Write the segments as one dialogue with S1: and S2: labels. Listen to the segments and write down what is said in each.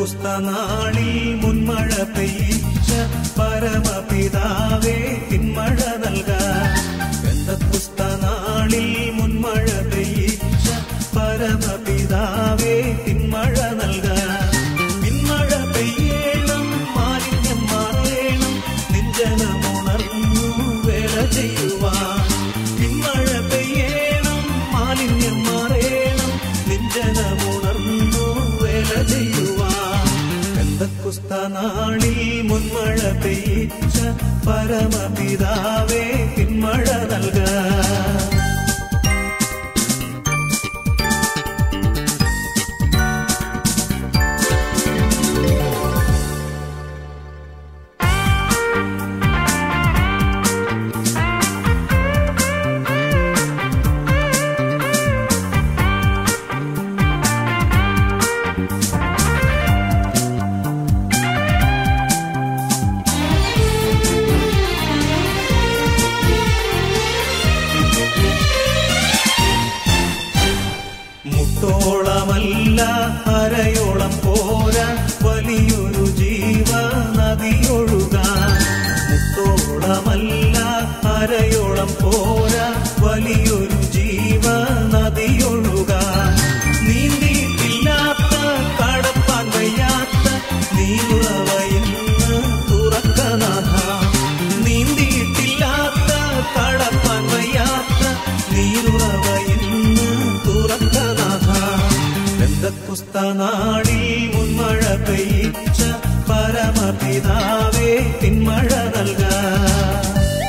S1: പെന്തക്കുസ്തനാളിൽ മുൻമഴ പെയ്യിച്ച പരമപിതാവേ പിന്മഴ നൽകാൻ പെന്തക്കുസ്തനാളിൽ മുൻമഴ പെയ്യിച്ച പരമപിതാവേ പിന്മഴ നൽകാൻ പിന്മഴ പെയ്യണം മാലിന്യം മാറേണം നിഞ്ചനമുണർന്നു വേല ചെയ്യുവാൻ പിന്മഴ പെയ്യണം മാലിന്യം മാറേണം നിഞ്ചനമുണർന്നു വേല ചെയ്യുവാൻ എന്തൊക്കുസ്തനാളിൽ മുൻമഴ പെയ്ച്ച പരമപിതാവേ പിന്മഴ നൽകാൻ മുട്ടോളമല്ല അരയോളം പോരാ വലിയൊരു ജീവ നദിയൊഴുകാൻ മുട്ടോളമല്ല അരയോളം പോരാ വലിയൊരു ജീവ നദിയൊഴുകാൻ നീന്തിയിട്ടില്ലാത്ത കടപ്പാൻ വയ്യാത്ത നീളുറവയെന്ന് തുറക്കനാഥ നീന്തിയിട്ടില്ലാത്ത കടപ്പാൻ വയ്യാത്ത നീറുറവയെന്ന് തുറക്കനാഥ ബന്ധക്കുസ്തനാളിൽ മുൻമഴ പെയ്ച്ച പരമപിതാവേ പിന്മഴ നൽകാൻ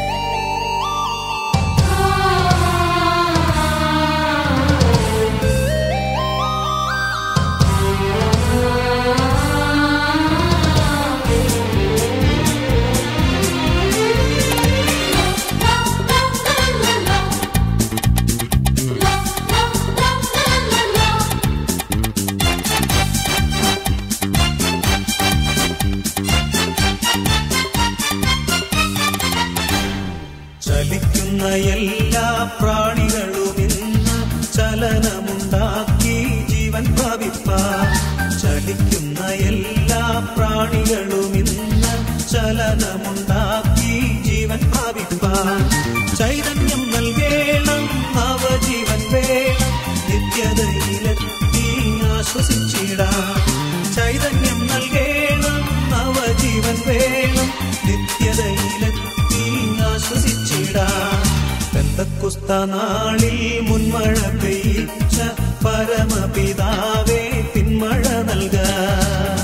S1: ചലിക്കുന്ന എല്ലാ പ്രാണികളും ഇന്ന് ചലനമുണ്ടാക്കി ജീവൻ ഭവിപ്പാൻ ചലിക്കുന്ന എല്ലാ പ്രാണികളും ഇന്ന് ചലനമുണ്ടാക്കി ജീവൻ ഭാവിപ്പാൻ ചൈതന്യം നൽകേണം നവജീവൻ വേണം നിത്യതയിലെത്തി ആശ്വസിച്ചിടാം ചൈതന്യം നൽകേണം നവജീവൻ വേണം നിത്യതയിലെത്തി ആശ്വസിച്ചിടാം പെന്തക്കുസ്തനാളിൽ മുൻമഴ പെയ്ച്ച പരമപിതാവേ പിന്മഴ നൽകാൻ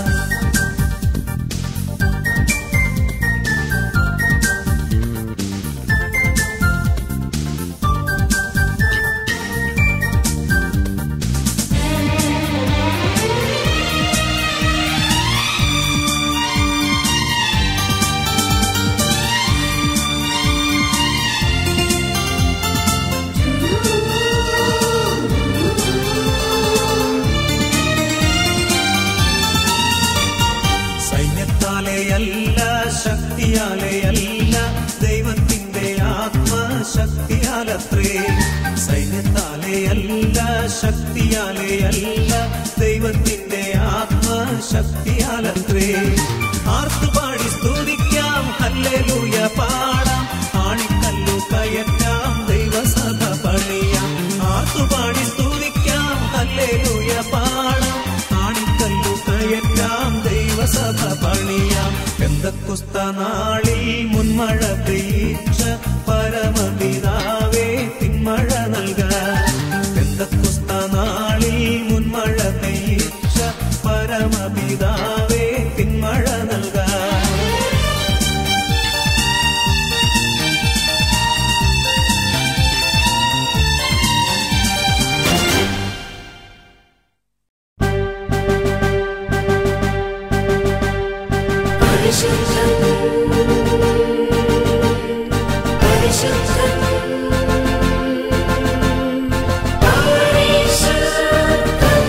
S1: സൈന്യത്താലെയല്ല ശക്തിയാലെയല്ല ദൈവത്തിന്റെ ആത്മശക്തിയാലത്രേ സൈന്യത്താലെയല്ല ശക്തിയാലെയല്ല ദൈവത്തിന്റെ ആത്മശക്തിയാലത്രേ ആർത്തുപാടി സ്തുതിക്കാം ഹല്ലേലൂയ പാടാം ആണിക്കല്ലു കയറ്റാം ദൈവസഭ പണിയാം ആർത്തുപാടി സ്തുതിക്കാം ഹല്ലേലൂയ പാടാം ആണിക്കല്ലു കയറ്റാം ദൈവസഭ പണിയാം എന്തൊക്കുസ്തനാളിൽ മുൻമഴ പെയ്ച്ച പരമപിതാവേ പിന്മഴ നൽകാൻ എന്തൊക്കുസ്തനാളിൽ മുൻമഴ പെയ്ച്ച പരമപിതാവേ പിന്മഴ നൽകാൻ
S2: പരിശുദ്ധൻ പരിശുദ്ധൻ പരിശുദ്ധൻ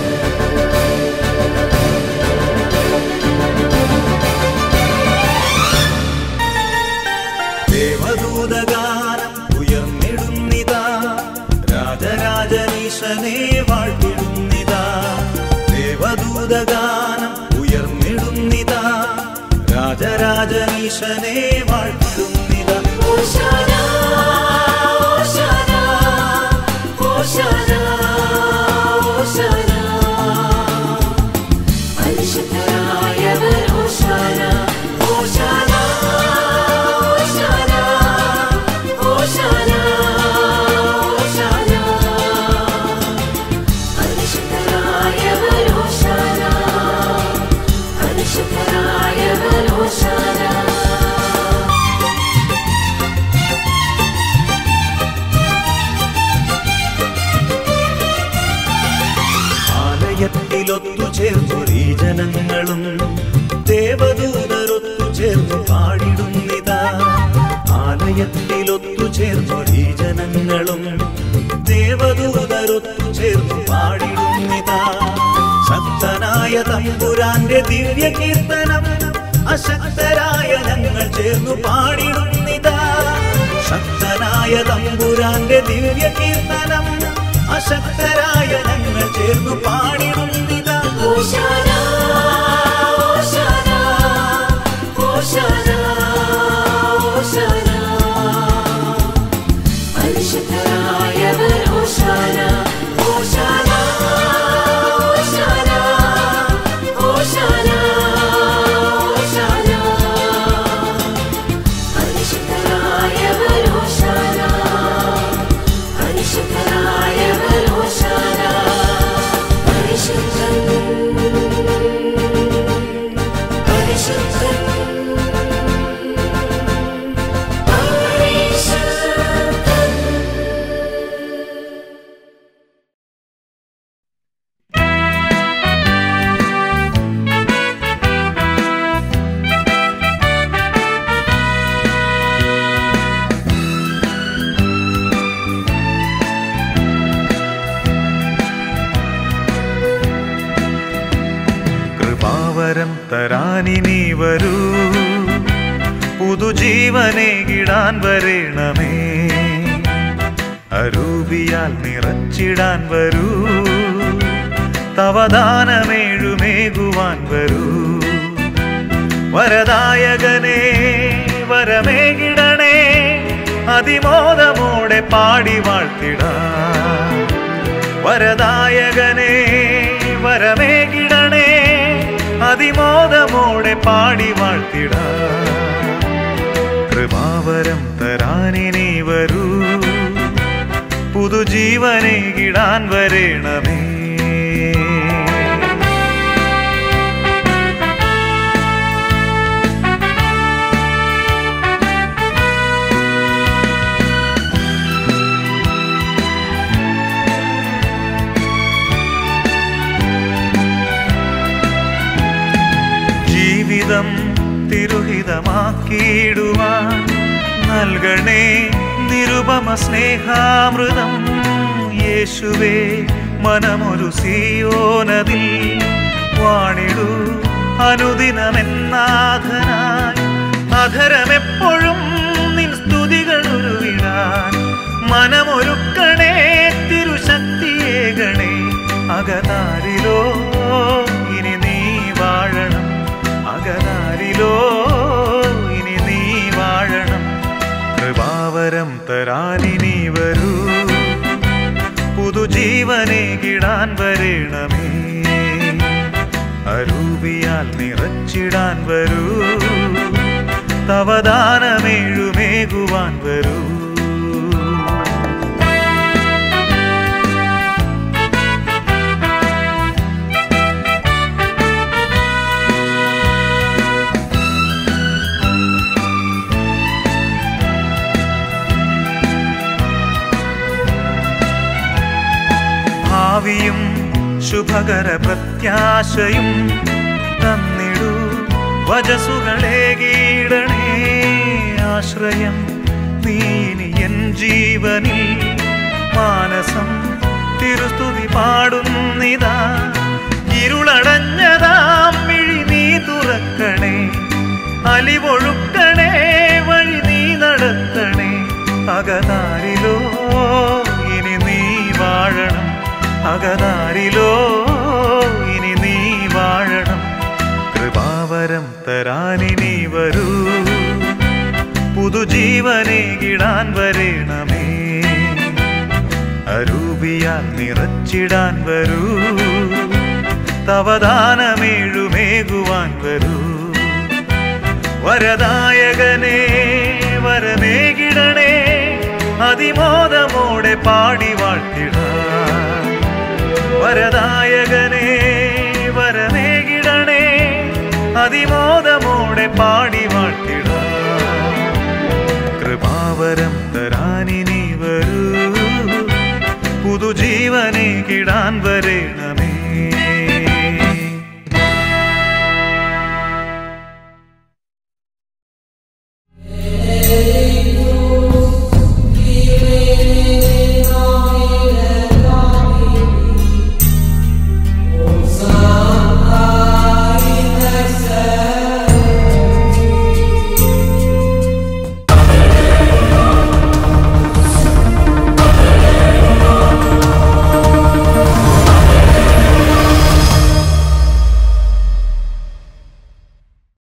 S1: ദേവദൂതഗാനം ഉയർന്നിടുന്നിതാ രാജരാജനീശനെ വാഴ്ത്തിടുന്നിതാ ദേവദൂതഗാനം ഉയർന്നിടുന്നിതാ രാജനീശനെ വാഴ്ത്തിടുന്നിതാ
S2: ഓശാന ഓശാന ഓശാന ഓശാന പരിശുദ്ധനായവൻ ഓശാന ഓശാന ഓശാന ഓശാന ഓശാന പരിശുദ്ധനായവൻ ഓശാന പരിശുദ്ധനായവൻ ഓശാന
S1: ആലയത്തിലൊത്തു ചേർന്നൊരീ ജനങ്ങളും ദേവദൂതരൊത്തു ചേർന്നു പാടിടുന്നിതാ ആലയത്തിലൊത്തു ചേർന്നൊരീ ജനങ്ങളും ദേവദൂതരൊത്തു ചേർന്നു പാടിടുന്നിതാ ശക്തനായ തമ്പുരാന്റെ ദിവ്യ കീർത്തനം അശക്തരായ ഞങ്ങൾ ചേർന്നു പാടിടുന്നിതാ ശക്തനായ തമ്പുരാന്റെ ദിവ്യ കീർത്തനം അശക്തരായ ഞങ്ങൾ ചേർന്നു പാടിടുന്നിതാ
S2: ഓശാന ഓശാന ഓശാന ഓശാന പരിശുദ്ധനായവൻ ഓശാന ഓശാന ഓശാന ഓശാന ഓശാന പരിശുദ്ധനായവൻ ഓശാന പരിശുദ്ധനായവൻ ഓശാന പരിശുദ്ധൻ പരിശുദ്ധൻ പരിശുദ്ധൻ
S3: കൃപാവരം തരാനിനി വരൂ പുതുജീവനെ കിടാൻ വരേണമേ അരൂപിയാൽ നിറച്ചിടാൻ വരൂ തവദാനമേഴുമേകുവാൻ വരൂ വരദായകനെ വരമേകിടണേ അതിമോദമോടെ പാടി വാഴ്ത്തിടാം വരദായകനെ വരമേകിടണേ അതിമോദമോടെ പാടി വാഴ്ത്തിടാം കൃപാവരം തരാനിനി വരൂ പുതുജീവനെ കിടാൻ വരേണമേ ജീവിതം തിരുഹിതമാക്കിയിടുവാൻ നൽകണേ നിരുപമ സ്നേഹാമൃതം യേശുവേ മനമൊരു സിയോനതിൽ വാണിടൂ അനുദിനമെന്നാഥനായി അധരമെപ്പോഴും നിൻ സ്തുതികൾ ഉരുവിടാൻ മനമൊരുക്കണേ തിരുശക്തിയേകണേ അകതാരിലോ ഇനി നീ വാഴണം അകതാരിലോ ഇനി നീ വാഴണം കൃപാവരം തരാനിനി വരൂ പുതുജീവനെ കിടാൻ വരേണമേ അരൂപിയാൽ നിറച്ചിടാൻ വരൂ തവദാനമേഴുമേകുവാൻ വരൂ ഭാവിയും ശുഭകര പ്രത്യാശയും തന്നിടൂ വജസുകളേകീടണേ ആശ്രയം നീനി എൻ ജീവനിൽ മാനസം തിരുസ്തുതി പാടുന്നിതാ ഇരുളടഞ്ഞതാം മിഴി നീ തുറക്കണേ അലിവൊഴുക്കണേ വഴി നീ നടത്തണേ അകതാരിലോ ഇനി നീ വാഴണം അകതാരിലോ ഇനി നീ വാഴണം കൃപാവരം തരാനിനി വരൂ പുതുജീവനെ കിടാൻ വരേണമേ അരൂപിയാൽ നിറച്ചിടാൻ വരൂ തവദാനമേഴുമേകുവാൻ വരൂ വരദായകനെ വരമേകിടണേ അതിമോദമോടെ പാടി വാഴ്ത്തിടാം വരദായകനെ വരമേകിടണേ അതിമോദമോടെ പാടി വാഴ്ത്തിടാം കൃപാവരം തരാനിനി വരൂ പുതുജീവനെ കിടാൻ വരേണമേ